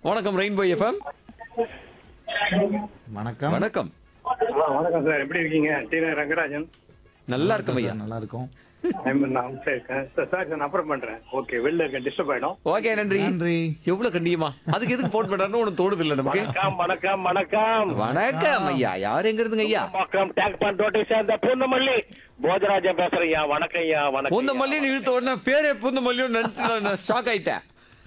வணக்கம் rainbow FM வணக்கம் வணக்கம் ஆ, வணக்கம் சார் எப்படி இருக்கீங்க டி ரங்கராஜன் நல்லா இருக்கும் ஐயா நல்லா இருக்கும் I'm- நான் சரி, இருக்கேன் சார் சார் நான் அப்புறம் பண்றேன் ஓகே வெளில இருக்கேன் டிஸ்டர்ப் ஆயிடும் ஓகே நன்றி நன்றி எவ்வளவு கண்டியமா அதுக்கு எதுக்கு போன் பண்றாருன்னு உனக்கு தோணுது இல்ல நமக்கு வணக்கம் வணக்கம் வணக்கம் வணக்கம் ஐயா யார் எங்க இருந்துங்க ஐயா வணக்கம் டேக் பண்டோட்டை சேர்ந்த பூந்தமல்லி போஜராஜன் பேசுறேன் ஐயா வணக்கம் ஐயா வணக்கம் பூந்த ஐயா. மல்லின்னு இழுத்த உடனே பேரே பூந்த மல்லியும் நினைச்சு ஷாக் ஆயிட்டேன்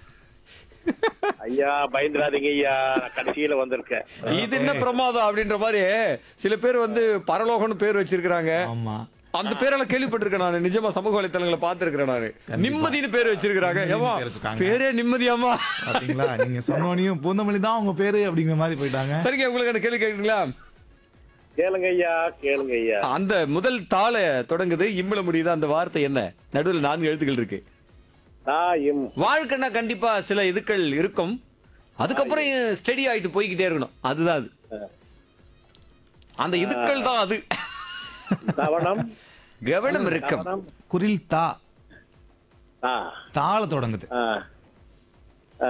ஐயா பயந்துராதீங்க ஐயா நான் கடைசியில வந்திருக்கேன் இது என்ன பிரமாதம் அப்படின்ற மாதிரி சில பேர் வந்து பரலோகம்னு பேர் வச்சிருக்காங்க ஆமா அந்த பேரெல்லாம் கேள்விப்பட்டிருக்கேன் நான் நிஜமா சமூக வலைத்தளங்களை பார்த்திருக்கிறேன் நானு நிம்மதினு பேர் வச்சிருக்காங்க ஏமா பேர் வச்சிருக்காங்க. பேரே நிம்மதியாமா பாத்தீங்களா நீங்க சொன்னோனையும் பூந்தமல்லி தான் உங்க பேரு அப்படிங்கிற மாதிரி போயிட்டாங்க சரிங்க உங்களுக்கு அந்த கேள்வி கேக்குறீங்களா கேளுங்க ஐயா கேளுங்க ஐயா அந்த முதல் தாள தொடங்குது இம்மல முடியுது அந்த வார்த்தை என்ன நடுவில் நான்கு எழுத்துக்கள் இருக்கு தாயும் வாழ்க்கைன்னா கண்டிப்பா சில இதுக்கள் இருக்கும் அதுக்கப்புறம் ஸ்டெடி ஆயிட்டு போய்கிட்டே இருக்கணும் அதுதான் அது அந்த இதுக்கள் தான் அது தவணம் கவனம் இருக்கும் தவணம் குரில் தா ஆ தாள தொடங்குது ஆ ஆ.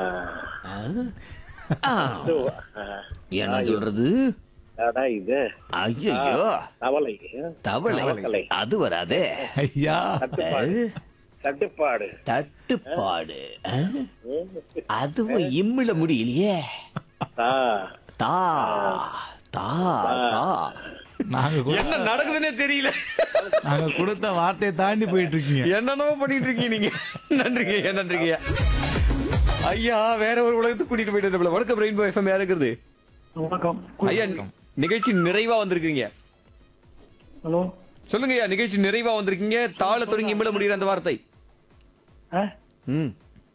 ஆ, இது, ஆ. என்ன சொல்றது அடா இது ஐயோ தவளை தவளை தவளை. அது வராதே ஐயா தட்டுப்பாடு தட்டுப்பாடு தட்டுப்பாடு ஆ? அதுவும் இம்மில முடியலையே தா தா தா தா நாங்க கு- என்ன நடக்குதுன்னே தெரியல நாங்க கொடுத்த வார்த்தையை தாண்டி போயிட்டு இருக்கீங்க என்னென்னமோ பண்ணிட்டு இருக்கீங்க நீங்க நன்றிங்க ஐயா நன்றிங்க ஐயா ஐயா வேற ஒரு உலகத்துக்கு கூட்டிட்டு போயிட்டு வணக்கம் ரெயின்போ எஃப்எம் யார் இருக்கிறது வணக்கம் ஐயா நிகழ்ச்சி நிறைவா வந்திருக்கீங்க ஹலோ சொல்லுங்க ஐயா நிகழ்ச்சி நிறைவா வந்திருக்கீங்க தாள தொடங்கி இமிட முடிகிற அந்த வார்த்தை ம்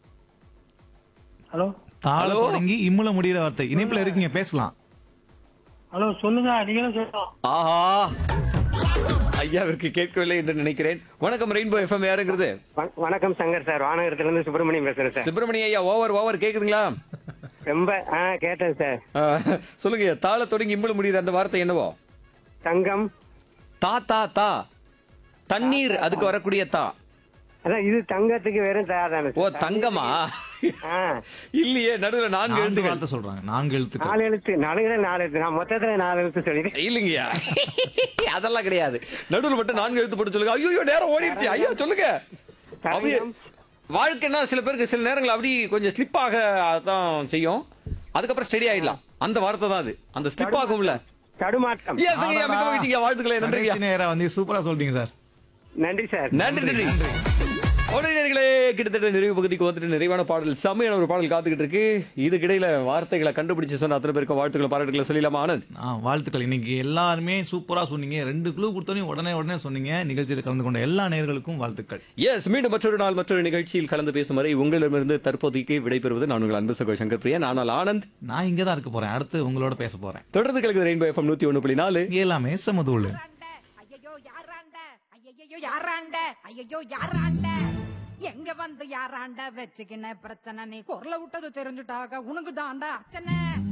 ஹலோ தாள ஹலோ? தொடங்கி இம்முல முடியிற வார்த்தை இணைப்புல இருக்கீங்க பேசலாம் ஹலோ சொல்லுங்க நீங்களும் சொல்லலாம் ஆஹா ஐயாவிற்கு கேட்கவில்லை என்று நினைக்கிறேன் வணக்கம் ரெயின்போ எஃப்எம் யாருங்கிறது வண- வணக்கம் சங்கர் சார் வானகரத்துல இருந்து சுப்பிரமணியம் பேசுறேன் சார் சுப்பிரமணிய ஐயா ஓவர் ஓவர் கேக்குதுங்களா ரொம்ப ஆ கேட்டேன் சார் ஆ, சொல்லுங்க ஐயா தாள தொடங்கி இம்பிட முடிகிற அந்த வார்த்தை என்னவோ தங்கம் தா தா தா தண்ணீர் அதுக்கு வரக்கூடிய தா அதான் இது தங்கத்துக்கு வெறும் தாதானே ஓ தங்கமா ஆ இல்லையே நடுவுல நான்கு நான்கு எழுத்துக்கள் வார்த்தை சொல்றாங்க நான்கு எழுத்துக்கள் நாலு எழுத்து நாலுங்கிற நாலு எழுத்து நான் மொத்தத்துல நாலு எழுத்து சொல்லிட்டேன் இல்லைங்கய்யா அதெல்லாம் கிடையாது நடுவுல மட்டும் நான்கு எழுத்து போட்டு சொல்லுங்க ஐயோ நேரம் ஓடிடுச்சு ஐயா சொல்லுங்க அப்படியே தங்கம். வாழ்க்கைன்னா சில பேருக்கு சில நேரங்கள் அப்படி கொஞ்சம் ஸ்லிப் ஆக தான் செய்யும் அதுக்கப்புறம் ஸ்டெடி ஆயிடலாம் அந்த வார்த்தை தான் அது அந்த ஸ்லிப் ஆகும்ல தடுமாற்றம் Yes, ஐயா, மிக்க மகிழ்ச்சிங்க. வாழ்த்துக்களை நன்றிங்க கடைசி நேரா வந்து சூப்பரா சொல்லிட்டீங்க சார் நன்றி சார் நன்றி நன்றி உடனே நேர்களே கிட்டத்தட்ட நிறைவு பகுதிக்கு வந்துட்டு நிறைவான பாடல் செம்மையான ஒரு பாடல் காத்துக்கிட்டு இருக்கு இதுக்கிடையில வார்த்தைகளை கண்டுபிடிச்சு சொன்ன அத்தனை பேருக்கும் வாழ்த்துக்களை பாராட்டுகளை சொல்லிடலாமா ஆனந்த் ஆ வாழ்த்துக்கள் இன்னைக்கு எல்லாருமே சூப்பரா சொன்னீங்க ரெண்டு க்ளூ கொடுத்தோன்னே உடனே உடனே சொன்னீங்க நிகழ்ச்சியில் கலந்து கொண்ட எல்லா நேயர்களுக்கும் வாழ்த்துக்கள் எஸ் மீண்டும் மற்றொரு நாள் மற்றொரு நிகழ்ச்சியில் கலந்து பேசும் வரை உங்களிடமிருந்து தற்போதைக்கு விடைபெறுவது நான் உங்கள் அன்பு சகோ சங்கர் பிரியா ஆனால் ஆனந்த் நான் இங்கே தான் இருக்க போறேன் அடுத்து உங்களோட பேச போறேன் தொடர்ந்து கலக்குது ரெயின்போ எஃப்எம் நூத்தி ஒண்ணு புள்ளி நாலு இங்க எல்லாமே சமதூள் ஐயோ யாராண்ட ஐயோ யாராண்ட ஐயோ யாராண்ட எங்க வந்து யாராண்ட வச்சுக்கின பிரச்சனை நீ குரல விட்டது தெரிஞ்சுட்டாக உனக்கு தாண்டா அச்சனை